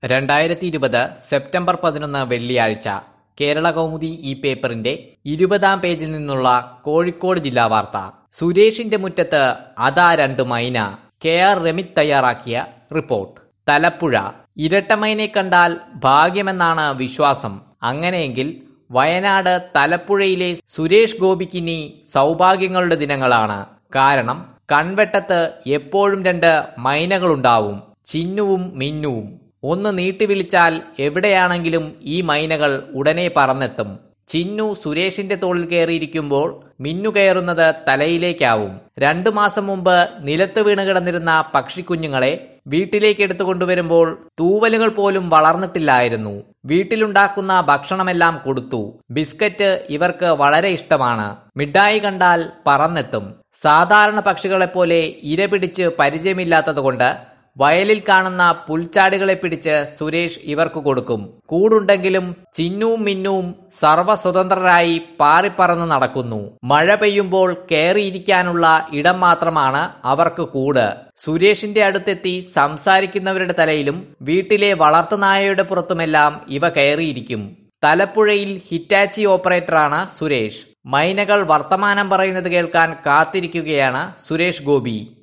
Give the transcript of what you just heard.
രണ്ടായിരത്തി ഇരുപത് സെപ്റ്റംബർ പതിനൊന്ന് വെള്ളിയാഴ്ച കേരള കൗമുദി ഈ പേപ്പറിന്റെ ഇരുപതാം പേജിൽ നിന്നുള്ള കോഴിക്കോട് ജില്ലാ വാർത്ത സുരേഷിന്റെ മുറ്റത്ത് അതാ രണ്ട് മൈന കെ ആർ രമിത് തയ്യാറാക്കിയ റിപ്പോർട്ട് തലപ്പുഴ ഇരട്ടമൈനെ കണ്ടാൽ ഭാഗ്യമെന്നാണ് വിശ്വാസം അങ്ങനെയെങ്കിൽ വയനാട് തലപ്പുഴയിലെ സുരേഷ് ഗോപിക്കിനി സൗഭാഗ്യങ്ങളുടെ ദിനങ്ങളാണ് കാരണം കൺവെട്ടത്ത് എപ്പോഴും രണ്ട് മൈനകളുണ്ടാവും ചിന്നുവും മിന്നുവും ഒന്ന് നീട്ടി വിളിച്ചാൽ എവിടെയാണെങ്കിലും ഈ മൈനകൾ ഉടനെ പറന്നെത്തും ചിന്നു സുരേഷിന്റെ തോളിൽ കയറിയിരിക്കുമ്പോൾ മിന്നു കയറുന്നത് തലയിലേക്കാവും രണ്ടു മാസം മുമ്പ് നിലത്ത് വീണ് കിടന്നിരുന്ന പക്ഷിക്കുഞ്ഞുങ്ങളെ വീട്ടിലേക്ക് എടുത്തു കൊണ്ടുവരുമ്പോൾ തൂവലുകൾ പോലും വളർന്നിട്ടില്ലായിരുന്നു വീട്ടിലുണ്ടാക്കുന്ന ഭക്ഷണമെല്ലാം കൊടുത്തു ബിസ്ക്കറ്റ് ഇവർക്ക് വളരെ ഇഷ്ടമാണ് മിഠായി കണ്ടാൽ പറന്നെത്തും സാധാരണ പക്ഷികളെപ്പോലെ ഇര പിടിച്ച് പരിചയമില്ലാത്തതുകൊണ്ട് വയലിൽ കാണുന്ന പുൽച്ചാടികളെ പിടിച്ച് സുരേഷ് ഇവർക്ക് കൊടുക്കും കൂടുണ്ടെങ്കിലും ചിന്നുവും മിന്നുവും സർവസ്വതന്ത്രരായി പാറിപ്പറന്ന് നടക്കുന്നു മഴ പെയ്യുമ്പോൾ കയറിയിരിക്കാനുള്ള ഇടം മാത്രമാണ് അവർക്ക് കൂട് സുരേഷിന്റെ അടുത്തെത്തി സംസാരിക്കുന്നവരുടെ തലയിലും വീട്ടിലെ വളർത്തുനായയുടെ പുറത്തുമെല്ലാം ഇവ കയറിയിരിക്കും തലപ്പുഴയിൽ ഹിറ്റാച്ചി ഓപ്പറേറ്ററാണ് സുരേഷ് മൈനകൾ വർത്തമാനം പറയുന്നത് കേൾക്കാൻ കാത്തിരിക്കുകയാണ് സുരേഷ് ഗോപി